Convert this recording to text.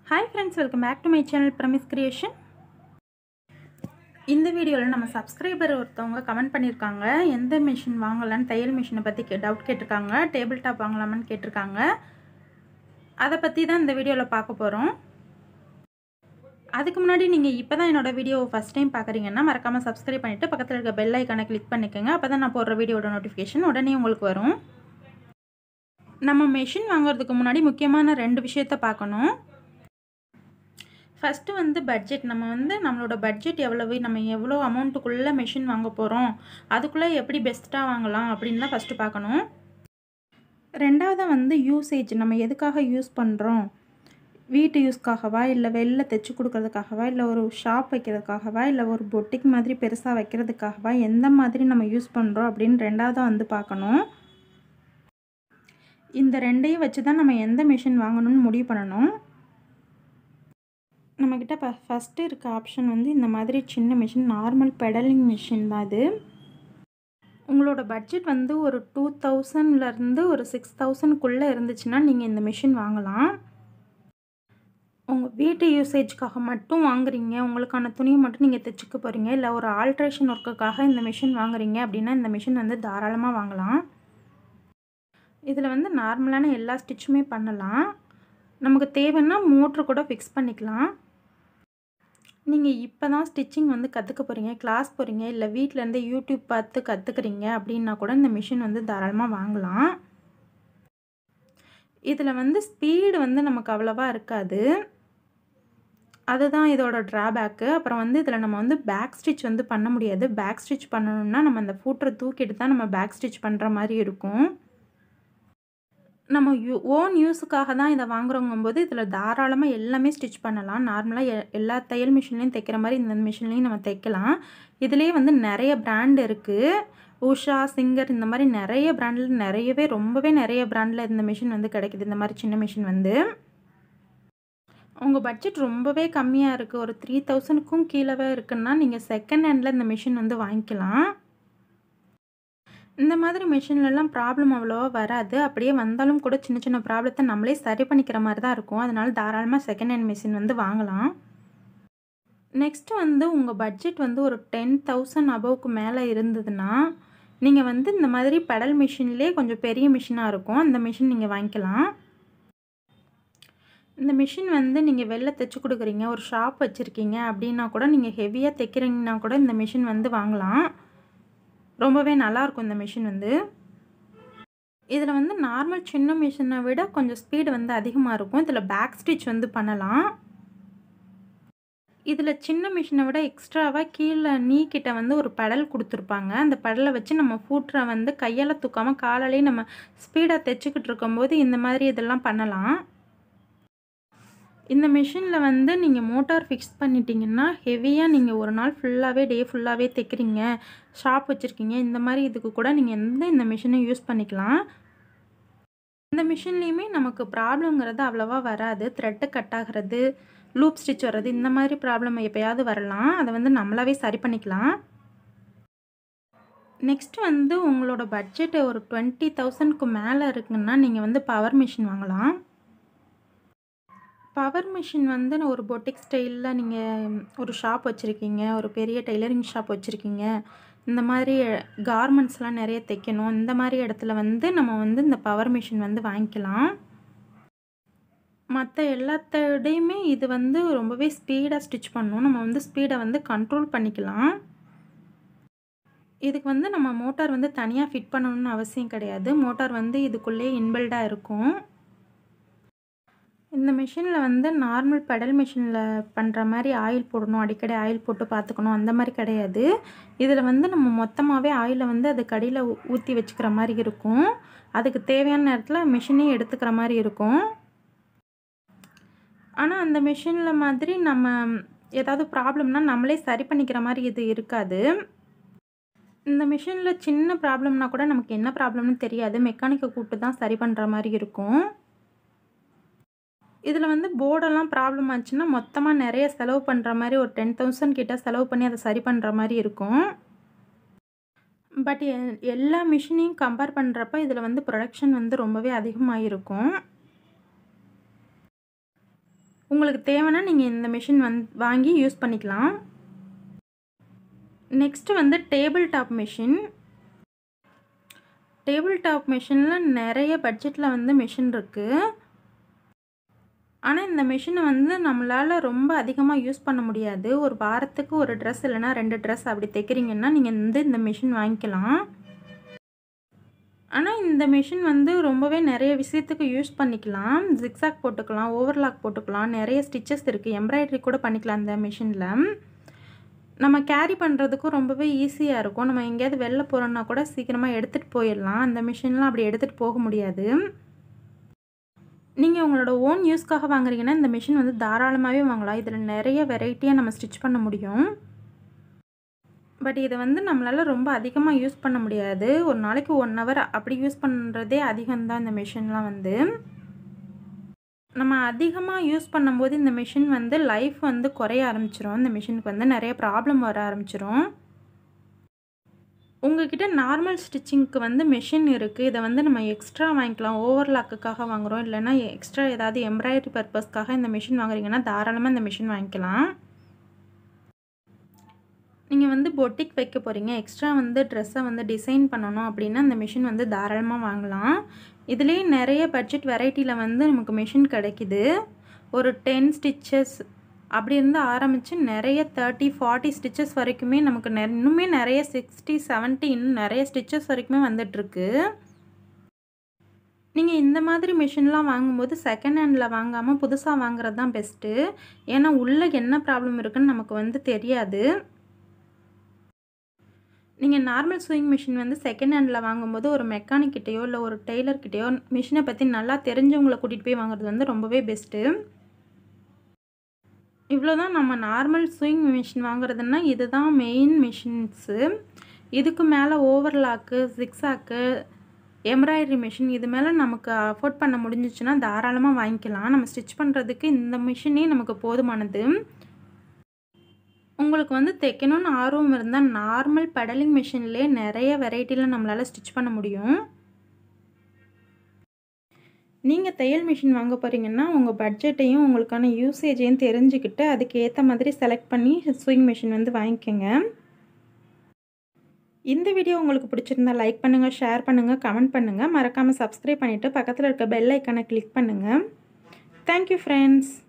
hi friends welcome back to my channel Promise Creation இந்த வீடியோவில் நம்ம சப்ஸ்கிரைபர் ஒருத்தவங்க கமெண்ட் பண்ணியிருக்காங்க எந்த மிஷின் வாங்கலான்னு தையல் மிஷினை பற்றி கே டவுட் கேட்டிருக்காங்க டேபிள் டாப் வாங்கலாமான்னு கேட்டிருக்காங்க அதை பற்றி தான் இந்த வீடியோவில் பார்க்க போகிறோம் அதுக்கு முன்னாடி நீங்கள் இப்போ தான் என்னோடய வீடியோவை ஃபஸ்ட் டைம் பார்க்குறீங்கன்னா மறக்காமல் சப்ஸ்கிரைப் பண்ணிவிட்டு பக்கத்தில் இருக்க பெல் ஐக்கானை கிளிக் பண்ணிக்கோங்க அப்போ தான் நான் போடுற வீடியோட நோட்டிஃபிகேஷன் உடனே உங்களுக்கு வரும் நம்ம மெஷின் வாங்குறதுக்கு முன்னாடி முக்கியமான ரெண்டு விஷயத்த பார்க்கணும் ஃபஸ்ட்டு வந்து பட்ஜெட் நம்ம வந்து நம்மளோட பட்ஜெட் எவ்வளவு நம்ம எவ்வளோ அமௌண்ட்டுக்குள்ளே மெஷின் வாங்க போகிறோம் அதுக்குள்ளே எப்படி பெஸ்ட்டாக வாங்கலாம் அப்படின்னு தான் ஃபஸ்ட்டு பார்க்கணும் ரெண்டாவது வந்து யூசேஜ் நம்ம எதுக்காக யூஸ் பண்ணுறோம் வீட்டு யூஸ்க்காகவா இல்லை வெளில தைச்சி கொடுக்கறதுக்காகவா இல்லை ஒரு ஷாப் வைக்கிறதுக்காகவா இல்லை ஒரு பொட்டிக் மாதிரி பெருசாக வைக்கிறதுக்காகவா எந்த மாதிரி நம்ம யூஸ் பண்ணுறோம் அப்படின்னு ரெண்டாவதாக வந்து பார்க்கணும் இந்த ரெண்டையும் வச்சு தான் நம்ம எந்த மிஷின் வாங்கணும்னு முடிவு பண்ணணும் நம்மக்கிட்ட இப்போ ஃபஸ்ட்டு இருக்க ஆப்ஷன் வந்து இந்த மாதிரி சின்ன மிஷின் நார்மல் பெடலிங் மிஷின் தான் இது உங்களோட பட்ஜெட் வந்து ஒரு டூ தௌசண்ட்லேருந்து ஒரு சிக்ஸ் தௌசண்ட்குள்ளே இருந்துச்சுன்னா நீங்கள் இந்த மிஷின் வாங்கலாம் உங்கள் வீட்டு யூசேஜ்க்காக மட்டும் வாங்குறீங்க உங்களுக்கான துணியை மட்டும் நீங்கள் தைச்சிக்க போகிறீங்க இல்லை ஒரு ஆல்ட்ரேஷன் ஒர்க்குக்காக இந்த மிஷின் வாங்குறீங்க அப்படின்னா இந்த மிஷின் வந்து தாராளமாக வாங்கலாம் இதில் வந்து நார்மலான எல்லா ஸ்டிச்சுமே பண்ணலாம் நமக்கு தேவைன்னா மோட்ரு கூட ஃபிக்ஸ் பண்ணிக்கலாம் நீங்கள் இப்போ தான் ஸ்டிச்சிங் வந்து கற்றுக்க போகிறீங்க கிளாஸ் போகிறீங்க இல்லை வீட்டிலேருந்து யூடியூப் பார்த்து கற்றுக்குறீங்க அப்படின்னா கூட இந்த மிஷின் வந்து தாராளமாக வாங்கலாம் இதில் வந்து ஸ்பீடு வந்து நமக்கு அவ்வளோவா இருக்காது அதுதான் இதோட ட்ராபேக்கு அப்புறம் வந்து இதில் நம்ம வந்து பேக் ஸ்டிச் வந்து பண்ண முடியாது பேக் ஸ்டிச் பண்ணணும்னா நம்ம அந்த ஃபூட்டரை தூக்கிட்டு தான் நம்ம பேக் ஸ்டிச் பண்ணுற மாதிரி இருக்கும் நம்ம யூ ஓன் யூஸுக்காக தான் இதை வாங்குறோங்கும்போது இதில் தாராளமாக எல்லாமே ஸ்டிச் பண்ணலாம் நார்மலாக எ எல்லா தையல் மிஷின்லேயும் தைக்கிற மாதிரி இந்த மிஷின்லேயும் நம்ம தைக்கலாம் இதுலேயே வந்து நிறைய பிராண்ட் இருக்குது உஷா சிங்கர் இந்த மாதிரி நிறைய பிராண்டில் நிறையவே ரொம்பவே நிறைய பிராண்டில் இந்த மிஷின் வந்து கிடைக்குது இந்த மாதிரி சின்ன மிஷின் வந்து உங்கள் பட்ஜெட் ரொம்பவே கம்மியாக இருக்குது ஒரு த்ரீ தௌசண்ட்க்கும் கீழவே இருக்குன்னா நீங்கள் செகண்ட் ஹேண்டில் இந்த மிஷின் வந்து வாங்கிக்கலாம் இந்த மாதிரி மிஷின்லலாம் ப்ராப்ளம் அவ்வளோவா வராது அப்படியே வந்தாலும் கூட சின்ன சின்ன ப்ராப்ளத்தை நம்மளே சரி பண்ணிக்கிற மாதிரி தான் இருக்கும் அதனால் தாராளமாக செகண்ட் ஹேண்ட் மிஷின் வந்து வாங்கலாம் நெக்ஸ்ட்டு வந்து உங்கள் பட்ஜெட் வந்து ஒரு டென் தௌசண்ட் அபவுக்கு மேலே இருந்ததுன்னா நீங்கள் வந்து இந்த மாதிரி பெடல் மிஷின்லேயே கொஞ்சம் பெரிய மிஷினாக இருக்கும் அந்த மிஷின் நீங்கள் வாங்கிக்கலாம் இந்த மிஷின் வந்து நீங்கள் வெளில தைச்சி கொடுக்குறீங்க ஒரு ஷாப் வச்சுருக்கீங்க அப்படின்னா கூட நீங்கள் ஹெவியாக தைக்கிறீங்கன்னா கூட இந்த மிஷின் வந்து வாங்கலாம் ரொம்பவே நல்லாயிருக்கும் இந்த மிஷின் வந்து இதில் வந்து நார்மல் சின்ன மிஷினை விட கொஞ்சம் ஸ்பீடு வந்து அதிகமாக இருக்கும் இதில் பேக் ஸ்டிச் வந்து பண்ணலாம் இதில் சின்ன மிஷினை விட எக்ஸ்ட்ராவாக கீழே நீ கிட்ட வந்து ஒரு பெடல் கொடுத்துருப்பாங்க அந்த பெடலை வச்சு நம்ம ஃபூட்டரை வந்து கையால் தூக்காமல் காலாலே நம்ம ஸ்பீடாக தைச்சிக்கிட்டு இருக்கும்போது இந்த மாதிரி இதெல்லாம் பண்ணலாம் இந்த மிஷினில் வந்து நீங்கள் மோட்டார் ஃபிக்ஸ் பண்ணிட்டீங்கன்னா ஹெவியாக நீங்கள் ஒரு நாள் ஃபுல்லாகவே டே ஃபுல்லாகவே தைக்கிறீங்க ஷாப் வச்சுருக்கீங்க இந்த மாதிரி இதுக்கு கூட நீங்கள் எந்த இந்த மிஷினை யூஸ் பண்ணிக்கலாம் இந்த மிஷின்லேயுமே நமக்கு ப்ராப்ளங்கிறது அவ்வளோவா வராது த்ரெட்டு கட் ஆகிறது லூப் ஸ்டிச் வர்றது இந்த மாதிரி ப்ராப்ளம் எப்போயாவது வரலாம் அதை வந்து நம்மளாவே சரி பண்ணிக்கலாம் நெக்ஸ்ட் வந்து உங்களோட பட்ஜெட்டு ஒரு டுவெண்ட்டி தௌசண்ட்க்கு மேலே இருக்குன்னா நீங்கள் வந்து பவர் மிஷின் வாங்கலாம் பவர் மிஷின் வந்து ஒரு பொட்டிக் ஸ்டைலில் நீங்கள் ஒரு ஷாப் வச்சுருக்கீங்க ஒரு பெரிய டெய்லரிங் ஷாப் வச்சுருக்கீங்க இந்த மாதிரி கார்மெண்ட்ஸ்லாம் நிறைய தைக்கணும் இந்த மாதிரி இடத்துல வந்து நம்ம வந்து இந்த பவர் மிஷின் வந்து வாங்கிக்கலாம் மற்ற எல்லாத்தோடையுமே இது வந்து ரொம்பவே ஸ்பீடாக ஸ்டிச் பண்ணும் நம்ம வந்து ஸ்பீடை வந்து கண்ட்ரோல் பண்ணிக்கலாம் இதுக்கு வந்து நம்ம மோட்டார் வந்து தனியாக ஃபிட் பண்ணணும்னு அவசியம் கிடையாது மோட்டார் வந்து இதுக்குள்ளே இன்பில்டாக இருக்கும் இந்த மிஷினில் வந்து நார்மல் பெடல் மிஷினில் பண்ணுற மாதிரி ஆயில் போடணும் அடிக்கடி ஆயில் போட்டு பார்த்துக்கணும் அந்த மாதிரி கிடையாது இதில் வந்து நம்ம மொத்தமாகவே ஆயிலை வந்து அது கடியில் ஊற்றி வச்சுக்கிற மாதிரி இருக்கும் அதுக்கு தேவையான நேரத்தில் மிஷினே எடுத்துக்கிற மாதிரி இருக்கும் ஆனால் அந்த மிஷினில் மாதிரி நம்ம ஏதாவது ப்ராப்ளம்னா நம்மளே சரி பண்ணிக்கிற மாதிரி இது இருக்காது இந்த மிஷினில் சின்ன ப்ராப்ளம்னா கூட நமக்கு என்ன ப்ராப்ளம்னு தெரியாது மெக்கானிக்கை கூப்பிட்டு தான் சரி பண்ணுற மாதிரி இருக்கும் இதில் வந்து போர்டெல்லாம் ப்ராப்ளம் ஆச்சுன்னா மொத்தமாக நிறைய செலவு பண்ணுற மாதிரி ஒரு டென் தௌசண்ட் கிட்ட செலவு பண்ணி அதை சரி பண்ணுற மாதிரி இருக்கும் பட் எல்லா மிஷினையும் கம்பேர் பண்ணுறப்ப இதில் வந்து ப்ரொடக்ஷன் வந்து ரொம்பவே அதிகமாக இருக்கும் உங்களுக்கு தேவைன்னா நீங்கள் இந்த மிஷின் வந் வாங்கி யூஸ் பண்ணிக்கலாம் நெக்ஸ்ட்டு வந்து table top machine table top மிஷினில் நிறைய பட்ஜெட்டில் வந்து மிஷின் இருக்குது ஆனால் இந்த மிஷினை வந்து நம்மளால் ரொம்ப அதிகமாக யூஸ் பண்ண முடியாது ஒரு வாரத்துக்கு ஒரு ட்ரெஸ் இல்லைனா ரெண்டு ட்ரெஸ் அப்படி தைக்கிறீங்கன்னா நீங்கள் வந்து இந்த மிஷின் வாங்கிக்கலாம் ஆனால் இந்த மிஷின் வந்து ரொம்பவே நிறைய விஷயத்துக்கு யூஸ் பண்ணிக்கலாம் ஜிக்ஸாக் போட்டுக்கலாம் ஓவர்லாக் போட்டுக்கலாம் நிறைய ஸ்டிச்சஸ் இருக்குது எம்ப்ராய்டரி கூட பண்ணிக்கலாம் இந்த மிஷினில் நம்ம கேரி பண்ணுறதுக்கும் ரொம்பவே ஈஸியாக இருக்கும் நம்ம எங்கேயாவது வெளில போகிறோன்னா கூட சீக்கிரமாக எடுத்துகிட்டு போயிடலாம் அந்த மிஷின்லாம் அப்படி எடுத்துகிட்டு போக முடியாது நீங்கள் உங்களோட ஓன் யூஸ்க்காக வாங்குறீங்கன்னா இந்த மிஷின் வந்து தாராளமாகவே வாங்கலாம் இதில் நிறைய வெரைட்டியாக நம்ம ஸ்டிச் பண்ண முடியும் பட் இதை வந்து நம்மளால் ரொம்ப அதிகமாக யூஸ் பண்ண முடியாது ஒரு நாளைக்கு ஒன் ஹவர் அப்படி யூஸ் பண்ணுறதே அதிகம்தான் இந்த மிஷின்லாம் வந்து நம்ம அதிகமாக யூஸ் பண்ணும்போது இந்த மிஷின் வந்து லைஃப் வந்து குறைய ஆரம்பிச்சிரும் இந்த மிஷினுக்கு வந்து நிறைய ப்ராப்ளம் வர ஆரம்பிச்சிரும் உங்ககிட்ட நார்மல் ஸ்டிச்சிங்க்கு வந்து மிஷின் இருக்குது இதை வந்து நம்ம எக்ஸ்ட்ரா வாங்கிக்கலாம் ஓவர்லாக்குக்காக வாங்குகிறோம் இல்லைன்னா எக்ஸ்ட்ரா ஏதாவது எம்ப்ராய்டரி பர்பஸ்க்காக இந்த மிஷின் வாங்குறீங்கன்னா தாராளமாக இந்த மிஷின் வாங்கிக்கலாம் நீங்கள் வந்து பொட்டிக் வைக்க போகிறீங்க எக்ஸ்ட்ரா வந்து ட்ரெஸ்ஸை வந்து டிசைன் பண்ணணும் அப்படின்னா இந்த மிஷின் வந்து தாராளமாக வாங்கலாம் இதுலேயே நிறைய பட்ஜெட் வெரைட்டியில் வந்து நமக்கு மிஷின் கிடைக்கிது ஒரு டென் ஸ்டிச்சஸ் அப்படி இருந்து ஆரம்பித்து நிறைய தேர்ட்டி ஃபார்ட்டி ஸ்டிச்சஸ் வரைக்குமே நமக்கு நெ இன்னுமே நிறைய சிக்ஸ்டி செவன்ட்டி இன்னும் நிறைய ஸ்டிச்சஸ் வரைக்குமே வந்துட்டுருக்கு நீங்கள் இந்த மாதிரி மிஷின்லாம் வாங்கும்போது செகண்ட் ஹேண்டில் வாங்காமல் புதுசாக வாங்குறது தான் பெஸ்ட்டு ஏன்னா உள்ளே என்ன ப்ராப்ளம் இருக்குன்னு நமக்கு வந்து தெரியாது நீங்கள் நார்மல் ஸ்விங் மிஷின் வந்து செகண்ட் ஹேண்டில் வாங்கும்போது ஒரு மெக்கானிக்கிட்டேயோ இல்லை ஒரு டெய்லர்கிட்டேயோ மிஷினை பற்றி நல்லா தெரிஞ்சவங்களை கூட்டிகிட்டு போய் வாங்குறது வந்து ரொம்பவே பெஸ்ட்டு இவ்வளோ தான் நம்ம நார்மல் ஸ்விங் மிஷின் வாங்குறதுன்னா இதுதான் மெயின் மிஷின்ஸு இதுக்கு மேலே ஓவர்லாக்கு ஜிக்ஸாக்கு எம்ப்ராய்டரி மிஷின் இது மேலே நமக்கு அஃபோர்ட் பண்ண முடிஞ்சிச்சுன்னா தாராளமாக வாங்கிக்கலாம் நம்ம ஸ்டிச் பண்ணுறதுக்கு இந்த மிஷினே நமக்கு போதுமானது உங்களுக்கு வந்து தைக்கணும்னு ஆர்வம் இருந்தால் நார்மல் பெடலிங் மிஷின்லேயே நிறைய வெரைட்டியில் நம்மளால் ஸ்டிச் பண்ண முடியும் நீங்கள் தையல் மிஷின் வாங்க போகிறீங்கன்னா உங்கள் பட்ஜெட்டையும் உங்களுக்கான யூசேஜையும் தெரிஞ்சுக்கிட்டு அதுக்கு ஏற்ற மாதிரி செலக்ட் பண்ணி ஸ்விங் மிஷின் வந்து வாங்கிக்கோங்க இந்த வீடியோ உங்களுக்கு பிடிச்சிருந்தா லைக் பண்ணுங்கள் ஷேர் பண்ணுங்கள் கமெண்ட் பண்ணுங்கள் மறக்காமல் சப்ஸ்கிரைப் பண்ணிவிட்டு பக்கத்தில் இருக்க பெல் ஐக்கானை கிளிக் பண்ணுங்கள் தேங்க்யூ ஃப்ரெண்ட்ஸ்